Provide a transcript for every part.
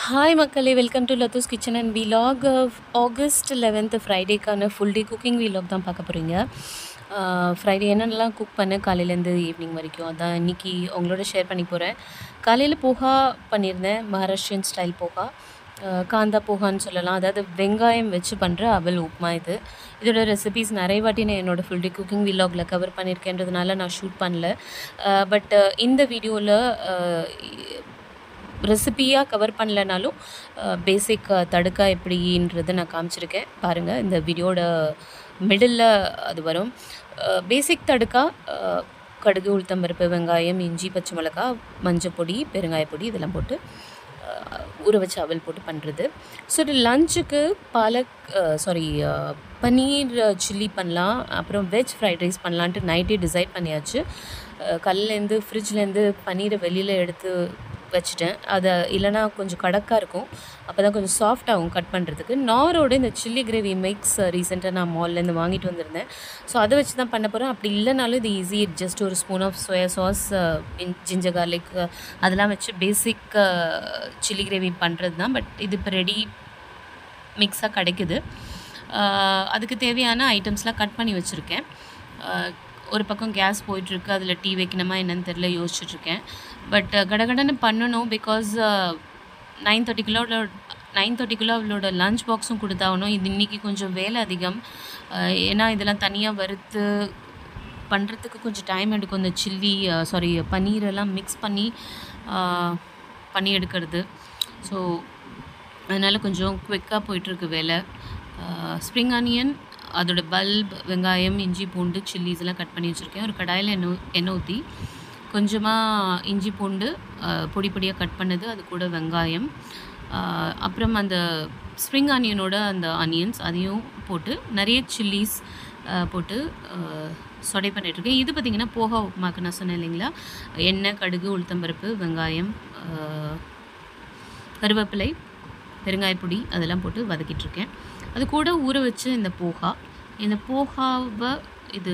hi மக்களே welcome to Lathu's kitchen and vlog August eleventh ஃப்ரைடேக்கான full day cooking vlog தான் பார்க்க போகிறீங்க ஃப்ரைடே என்னென்னலாம் குக் பண்ண காலையிலேருந்து ஈவினிங் வரைக்கும் அதான் இன்றைக்கி உங்களோட ஷேர் பண்ணி போகிறேன் காலையில் போகா பண்ணியிருந்தேன் மகாராஷ்டிரியன் ஸ்டைல் போகா அஹ் காந்தா போகான்னு சொல்லலாம் அதாவது வெங்காயம் வச்சு பண்ணுற அவல் உப்புமா இது இதோட ரெசிபீஸ் நிறைய வாட்டி நான் என்னோடய ஃபுல் டே குக்கிங் விலாகில் கவர் பண்ணியிருக்கேன்றதுனால நான் ஷூட் பண்ணல பட் இந்த வீடியோவில் ரெசிபியாக கவர் பண்ணலனாலும் பேசிக் தடுக்கா எப்படின்றது நான் காமிச்சிருக்கேன் பாருங்கள் இந்த வீடியோட மிடில் அது வரும் பேசிக் தடுக்கா அஹ், கடுகு உளுத்தம்பருப்பு வெங்காயம் இஞ்சி பச்சை மிளகா மஞ்சள் பொடி பெருங்காயப்பொடி இதெல்லாம் போட்டு அஹ், ஊற வச்ச அவல் போட்டு பண்ணுறது ஸோ இது லஞ்சுக்கு பாலக் சாரி பன்னீர் சில்லி பண்ணலாம் அப்புறம் வெஜ் ஃப்ரைட் ரைஸ் பண்ணலான்ட்டு நைட்டே டிசைட் பண்ணியாச்சு அஹ், கல்லேருந்து ஃப்ரிட்ஜ்லேருந்து பன்னீரை வெளியில் எடுத்து வச்சுட்டேன் அதை இல்லைனா கொஞ்சம் கடக்காக இருக்கும் அப்போ தான் கொஞ்சம் சாஃப்ட் ஆகும் கட் பண்ணுறதுக்கு நாரோட இந்த சில்லி கிரேவி மிக்ஸ் ரீசெண்டாக நான் மால்லேருந்து வாங்கிட்டு வந்திருந்தேன் ஸோ அதை வச்சு தான் பண்ண போகிறேன் அப்படி இல்லைனாலும் இது ஈஸி ஜஸ்ட் ஒரு spoon of soya sauce ginger garlic அதெல்லாம் வச்சு பேசிக் சில்லி கிரேவி பண்ணுறது தான் பட் இது இப்போ ரெடி மிக்ஸாக கிடைக்குது அஹ் அதுக்கு தேவையான ஐட்டம்ஸ்லாம் கட் பண்ணி வச்சுருக்கேன் அஹ் ஒரு பக்கம் கேஸ் போயிட்டுருக்கு அதில் டீ வைக்கணுமா என்னன்னு தெரில யோசிச்சுட்ருக்கேன் பட் கடகடன்னு பண்ணணும் பிகாஸ் நைன் தேர்ட்டிக்குள்ளோட நைன் தேர்ட்டிக்குள்ளே அவளோட லஞ்ச் பாக்ஸும் கொடுத்தாகணும் இது இன்றைக்கி கொஞ்சம் வேலை அதிகம் அஹ் ஏன்னா இதெல்லாம் தனியாக வறுத்து பண்ணுறதுக்கு கொஞ்சம் டைம் எடுக்கும் இந்த சில்லி சாரி பன்னீரெல்லாம் மிக்ஸ் பண்ணி அஹ், பண்ணி எடுக்கிறது ஸோ அதனால் கொஞ்சம் குவிக்காக போயிட்டுருக்கு வேலை ஸ்ப்ரிங் ஆனியன் அதோட பல்ப் வெங்காயம் இஞ்சி பூண்டு சில்லிஸ் எல்லாம் கட் பண்ணி வச்சுருக்கேன் ஒரு கடாயில் எண்ணெய் ஊ- எண்ணெய் ஊற்றி கொஞ்சமாக இஞ்சி பூண்டு அஹ், பொடி பொடியாக கட் பண்ணது அது கூட வெங்காயம் அஹ், அப்புறம் அந்த ஸ்ப்ரிங் ஆனியனோட அந்த ஆனியன்ஸ் அதையும் போட்டு நிறைய சில்லிஸ் போட்டு அஹ், சொடை பண்ணிகிட்ருக்கேன் இது பார்த்திங்கன்னா போகா உப்புமாக்கு நான் சொன்னேன் இல்லைங்களா எண்ணெய் கடுகு உளுத்தம்பருப்பு வெங்காயம் அஹ், கருவேப்பிலை பெருங்காயப்பொடி அதெல்லாம் போட்டு வதக்கிட்டு இருக்கேன் அது கூட ஊற வச்சு இந்த போகா இந்த போகாவை இது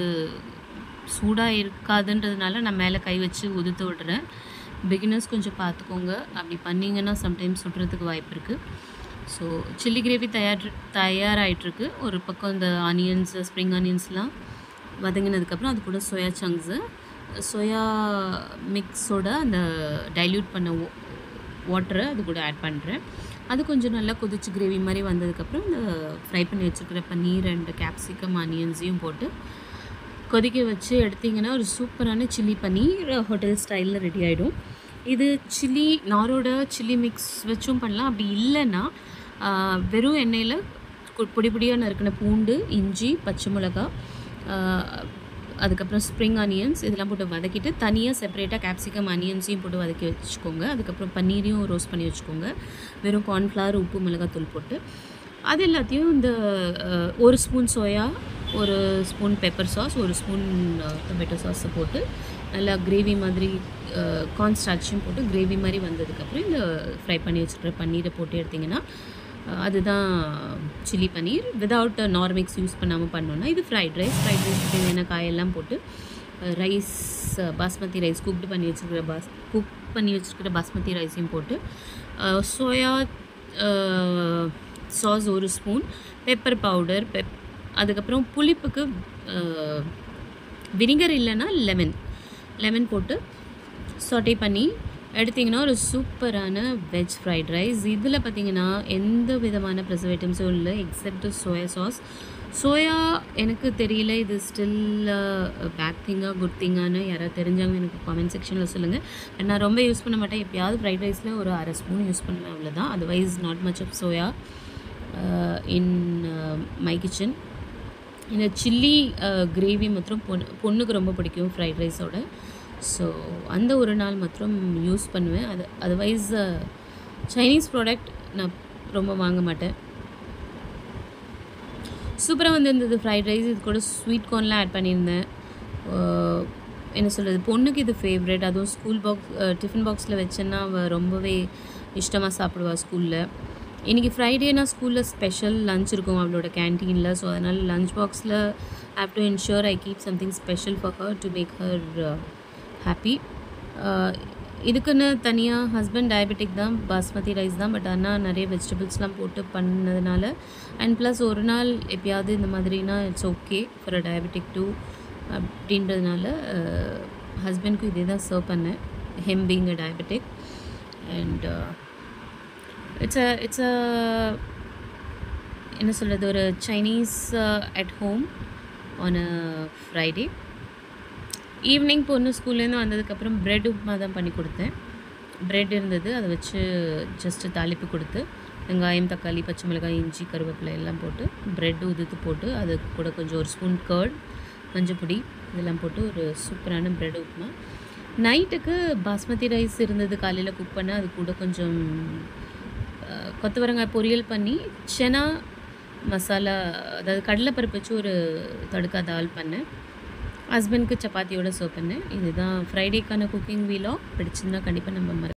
சூடாக இருக்காதுன்றதுனால நான் மேலே கை வச்சு உதுத்து விடுறேன் பிகினர்ஸ் கொஞ்சம் பார்த்துக்கோங்க அப்படி பண்ணிங்கன்னா சம்டைம்ஸ் சுடுறதுக்கு வாய்ப்பு இருக்குது ஸோ சில்லி கிரேவி தயார் தயாராகிட்டுருக்கு ஒரு பக்கம் இந்த ஆனியன்ஸ் ஸ்ப்ரிங் ஆனியன்ஸ்லாம் வதங்கினதுக்கப்புறம் அது கூட சோயா சங்க்ஸு சோயா மிக்ஸோட அந்த டைல்யூட் பண்ண வாட்டரை அது கூட ஆட் பண்ணுறேன் அது கொஞ்சம் நல்லா கொதிச்சு கிரேவி மாதிரி வந்ததுக்கப்புறம் இந்த ஃப்ரை பண்ணி வச்சுருக்கிற பன்னீர் அண்ட் கேப்சிகம் ஆனியன்ஸையும் போட்டு கொதிக்க வச்சு எடுத்திங்கன்னா ஒரு சூப்பரான சில்லி பன்னீர் ஹோட்டல் ஸ்டைலில் ரெடி ஆகிடும் இது சில்லி நாரோட சில்லி மிக்ஸ் வச்சும் பண்ணலாம் அப்படி இல்லைன்னா ஆஹ், வெறும் எண்ணெயில் கு- பொடி பொடியாக நறுக்கின பூண்டு இஞ்சி பச்சை மிளகா ஆஹ், அதுக்கப்புறம் ஸ்ப்ரிங் ஆனியன்ஸ் இதெல்லாம் போட்டு வதக்கிட்டு தனியாக செப்பரேட்டாக கேப்சிகம் ஆனியன்ஸையும் போட்டு வதக்கி வச்சுக்கோங்க அதுக்கப்புறம் பன்னீரையும் ரோஸ்ட் பண்ணி வச்சுக்கோங்க வெறும் கார்ன்ஃப்ளவர் உப்பு மிளகாத்தூள் போட்டு அது எல்லாத்தையும் இந்த அஹ், ஒரு ஸ்பூன் சோயா ஒரு ஸ்பூன் பெப்பர் சாஸ் ஒரு ஸ்பூன் டொமேட்டோ சாஸை போட்டு நல்லா கிரேவி மாதிரி கார்ன் ஸ்டார்ச்சும் போட்டு கிரேவி மாதிரி வந்ததுக்கப்புறம் இந்த ஃப்ரை பண்ணி வச்சுருக்கிற பன்னீரை போட்டு எடுத்திங்கன்னா அஹ், அதுதான் சில்லி பன்னீர் விதவுட் நார்மிக்ஸ் யூஸ் பண்ணாமல் பண்ணோன்னா இது ஃப்ரைட் ரைஸ் ஃப்ரைட் ரைஸ் தேவையான காயெல்லாம் போட்டு ரைஸ் பாஸ்மதி ரைஸ் குக்டு பண்ணி வச்சுருக்கிற பாஸ் குக் பண்ணி வச்சுருக்கிற பாஸ்மதி ரைஸையும் போட்டு சோயா சாஸ் ஒரு ஸ்பூன் பெப்பர் பவுடர் பெப் அதுக்கப்புறம் புளிப்புக்கு வினிகர் இல்லைன்னா லெமன் லெமன் போட்டு சொட்டை பண்ணி எடுத்திங்கன்னா ஒரு சூப்பரான வெஜ் ஃப்ரைட் ரைஸ் இதில் பார்த்தீங்கன்னா எந்த விதமான ப்ரிசர்வேட்டிவ்ஸும் இல்லை எக்ஸப்ட் சோயா சாஸ் சோயா எனக்கு தெரியல இது ஸ்டில் பேக் திங்கா குட் திங்கான்னு யாராவது தெரிஞ்சவங்க எனக்கு காமெண்ட் செக்ஷனில் சொல்லுங்கள் நான் ரொம்ப யூஸ் பண்ண மாட்டேன் எப்பயாவது ஃப்ரைட் ரைஸில் ஒரு அரை ஸ்பூன் யூஸ் பண்ணுவேன் அவ்வளோதான் otherwise not much of soya in my kitchen இந்த சில்லி கிரேவி மாத்திரம் பொண்ணு பொண்ணுக்கு ரொம்ப பிடிக்கும் ஃப்ரைட் ரைஸோட ஸோ அந்த ஒரு நாள் மாத்திரம் யூஸ் பண்ணுவேன் அது அதர்வைஸ் சைனீஸ் ப்ராடக்ட் நான் ரொம்ப வாங்க மாட்டேன் சூப்பராக வந்திருந்தது ஃப்ரைட் ரைஸ் இது கூட ஸ்வீட் கார்ன்லாம் ஆட் பண்ணியிருந்தேன் அஹ் என்ன சொல்கிறது பொண்ணுக்கு இது ஃபேவரட் அதுவும் ஸ்கூல் பாக்ஸ் டிஃபன் பாக்ஸில் வச்சேன்னா அவள் ரொம்பவே இஷ்டமாக சாப்பிடுவா ஸ்கூலில் இன்றைக்கி ஃப்ரைடேனா ஸ்கூலில் ஸ்பெஷல் லஞ்ச் இருக்கும் அவளோட கேன்டீனில் ஸோ அதனால் லஞ்ச் பாக்ஸில் have to ensure I keep something special for her to make her happy இதுக்குன்னு தனியாக ஹஸ்பண்ட் டயபெட்டிக் தான் பாஸ்மதி ரைஸ் தான் பட் ஆனால் நிறைய வெஜிடபிள்ஸ்லாம் போட்டு பண்ணதுனால அண்ட் ப்ளஸ் ஒரு நாள் எப்பயாவது இந்த மாதிரினா it's okay for a diabetic too அப்படின்றதுனால ஹஸ்பண்ட்க்கும் இதே தான் சர்வ் பண்ணேன் him being a diabetic and it's a it's a என்ன சொல்கிறது ஒரு Chinese at home on a Friday evening பொண்ணு ஸ்கூல்லேருந்து வந்ததுக்கப்புறம் ப்ரெட் உப்புமா தான் பண்ணி கொடுத்தேன் ப்ரெட் இருந்தது அதை வச்சு ஜஸ்ட்டு தாளிப்பு கொடுத்து வெங்காயம் தக்காளி பச்சை மிளகாய் இஞ்சி கருவேப்பிலை எல்லாம் போட்டு ப்ரெட் உதுத்து போட்டு அது கூட கொஞ்சம் ஒரு ஸ்பூன் கர்ட் மஞ்சப்பொடி இதெல்லாம் போட்டு ஒரு சூப்பரான ப்ரெட் உப்புமா நைட்டுக்கு பாஸ்மதி ரைஸ் இருந்தது காலையில் குக் பண்ண அது கூட கொஞ்சம் அஹ், கொத்தவரங்காய் பொரியல் பண்ணி செனா மசாலா அதாவது கடலைப்பருப்பு வச்சு ஒரு தடுக்கா தால் பண்ணேன் ஹஸ்பண்ட்க்கு சப்பாத்தியோட சர்வ் பண்ணேன் இதுதான் ஃப்ரைடேக்கான குக்கிங் வீலாக் பிடிச்சிருந்தா கண்டிப்பாக நம்ம மற